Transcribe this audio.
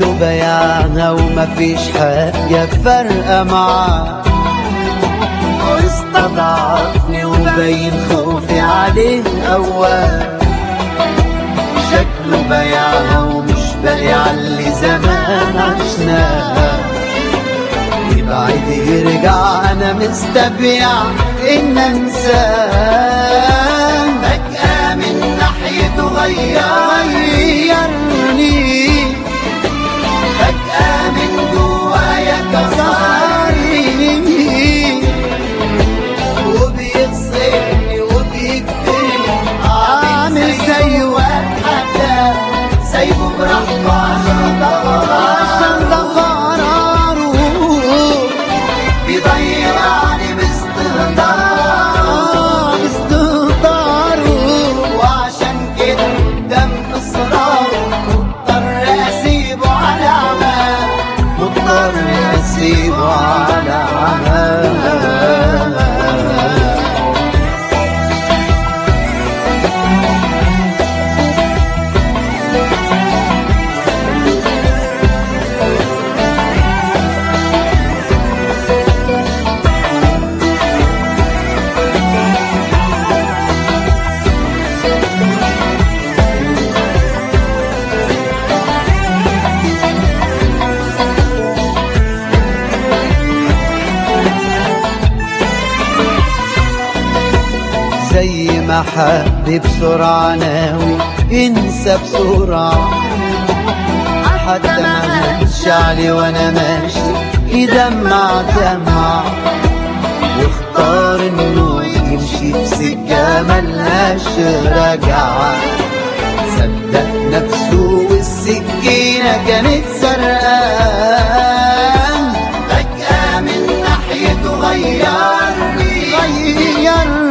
شكله بياعها ومفيش حاجة فارقة معاه واستضعفني وبين خوفي عليه أول شكله بياعها ومش باقي علي زمان عشناها يبعد يرجع أنا مستبيع إن أنساه فجأة من ناحيته غيرني فجأة من جوايا كسرني وبيغسلني وبيكترني عامل زي واحد حتى سايبه براحته عشان ده عشان ده قراره بيضيعني باستهتاره باستهتاره وعشان كده قدام اصراره مضطر اسيبه على عماه مضطر اسيبه على عماه زي ما حب بسرعة ناوي ينسى بسرعة حتى ما هنش علي وانا ماشي يدمع دمع واختار انه يمشي في سكة ملهاش رجعة صدق نفسه والسكينة كانت سرقان فجأة من ناحيته غيرني غيرني